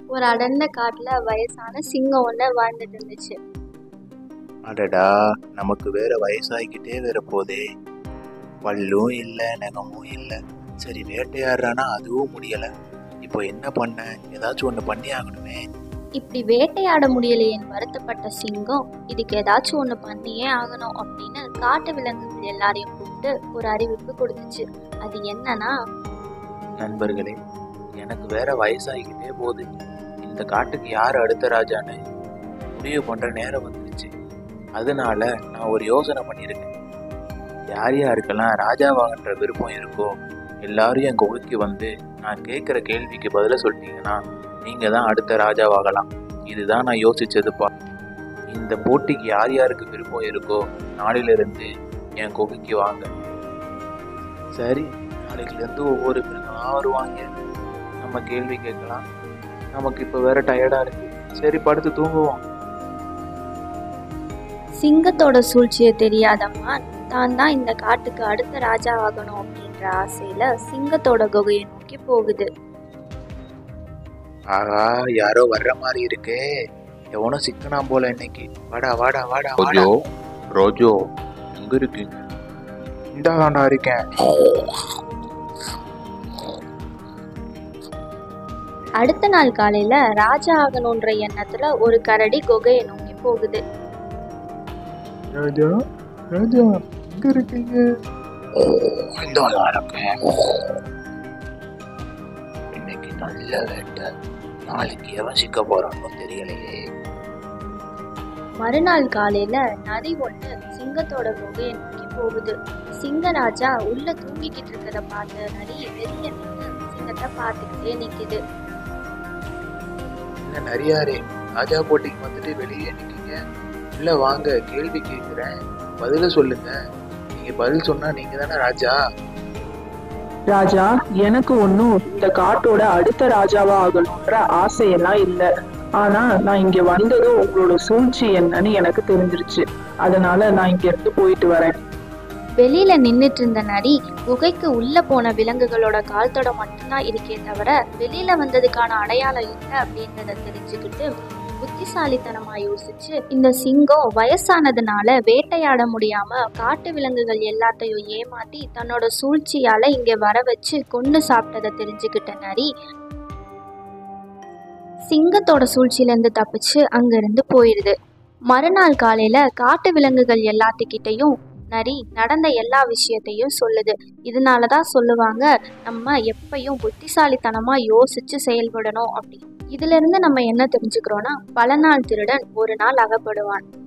ஒரு அடர்ந்த காட்டுல வயசான சிங்கம் ஒன்று வாழ்ந்துட்டு இருந்துச்சு அடடா நமக்கு வேற வயசாகிக்கிட்டே வேற போதே பல்லும் இல்லை நகமும் இல்லை சரி வேட்டையாடுறானா அதுவும் முடியல இப்போ என்ன பண்ண ஏதாச்சும் ஒன்று பண்ணி ஆகணுமே இப்படி வேட்டையாட முடியலையேன்னு வருத்தப்பட்ட சிங்கம் இதுக்கு ஏதாச்சும் ஒன்று பண்ணியே ஆகணும் அப்படின்னு காட்டு விலங்குகள் எல்லாரையும் கூப்பிட்டு ஒரு அறிவிப்பு கொடுத்துச்சு அது என்னன்னா நண்பர்களே எனக்கு வேற வயசாகிக்கிட்டே போகுது இந்த காட்டுக்கு யார் அடுத்த ராஜான்னு முடிவு பண்ற நேரம் வந்துருச்சு அதனால நான் ஒரு யோசனை பண்ணியிருக்கேன் யார் யாருக்கெல்லாம் ராஜாவாகன்ற விருப்பம் இருக்கோ எல்லாரும் என் குகைக்கு வந்து நான் கேட்குற கேள்விக்கு பதில சொல்லிட்டீங்கன்னா நீங்கள் தான் அடுத்த ராஜாவாகலாம் இதுதான் நான் யோசிச்சதுப்பா இந்த போட்டிக்கு யார் யாருக்கு விருப்பம் இருக்கோ நாளையிலிருந்து என் குகைக்கு வாங்க சரி நாளைக்குலேருந்து ஒவ்வொரு மிருகமாக வருவாங்க நம்ம கேள்வி கேட்கலாம் நமக்கு இப்போ வேற டயர்டாக இருக்கு சரி படுத்து தூங்குவோம் சிங்கத்தோட சூழ்ச்சியை தெரியாதம்மா தான் தான் இந்த காட்டுக்கு அடுத்த ராஜாவாகணும் அப்படின்ற ஆசையில சிங்கத்தோட குகையை நோக்கி போகுது ஆகா யாரோ வர்ற மாதிரி இருக்கே எவனோ சிக்கனாம் போல இன்னைக்கு வாடா வாடா வாடா வாடா ரோஜோ ரோஜோ எங்க இருக்கீங்க இந்தாதாண்டா இருக்கேன் அடுத்த நாள் காலையில ராஜா ஆகணுன்ற எண்ணத்துல ஒரு கரடி குகையை நோக்கி போகுது ராஜா ராஜா எங்க இருக்கீங்க இந்தாதான் இருக்கேன் இன்னைக்கு நல்ல வேட்டை நாளைக்கு எவன் சிக்க போறானோ தெரியலையே மறுநாள் காலையில நரி ஒண்ணு சிங்கத்தோட குகையை நோக்கி போகுது சிங்கராஜா உள்ள தூங்கிக்கிட்டு இருக்கிறத பார்த்த நரி வெளியே நின்று சிங்கத்தை பார்த்துக்கிட்டே நிக்குது இல்ல நரியாரே ராஜா போட்டிக்கு வந்துட்டு வெளியே நிக்கீங்க இல்ல வாங்க கேள்வி கேட்கிறேன் பதில சொல்லுங்க நீங்க பதில் சொன்னா நீங்க தானே ராஜா ராஜா எனக்கு ஒன்றும் இந்த காட்டோட அடுத்த ராஜாவா ஆகணுன்ற ஆசையெல்லாம் இல்லை ஆனா நான் இங்க வந்ததும் உங்களோட சூழ்ச்சி என்னன்னு எனக்கு தெரிஞ்சிருச்சு அதனால நான் இங்க இருந்து போயிட்டு வரேன் வெளியில நின்னுட்டு இருந்த நரி குகைக்கு உள்ள போன விலங்குகளோட கால் தொட மட்டும்தான் இருக்கே தவிர வெளியில வந்ததுக்கான அடையாளம் இல்லை அப்படின்றத தெரிஞ்சுக்கிட்டு புத்திசாலித்தனமா யோசிச்சு இந்த சிங்கம் வயசானதுனால வேட்டையாட முடியாம காட்டு விலங்குகள் எல்லாத்தையும் ஏமாத்தி தன்னோட சூழ்ச்சியால இங்க வர வச்சு கொண்டு சாப்பிட்டதை தெரிஞ்சுக்கிட்ட நரி சிங்கத்தோட சூழ்ச்சியில இருந்து தப்பிச்சு அங்கிருந்து போயிடுது மறுநாள் காலையில காட்டு விலங்குகள் எல்லாத்துக்கிட்டையும் நரி நடந்த எல்லா விஷயத்தையும் சொல்லுது இதனால தான் சொல்லுவாங்க நம்ம எப்பயும் புத்திசாலித்தனமா யோசிச்சு செயல்படணும் அப்படி இதுல இருந்து நம்ம என்ன தெரிஞ்சுக்கிறோம்னா பல நாள் திருடன் ஒரு நாள் அகப்படுவான்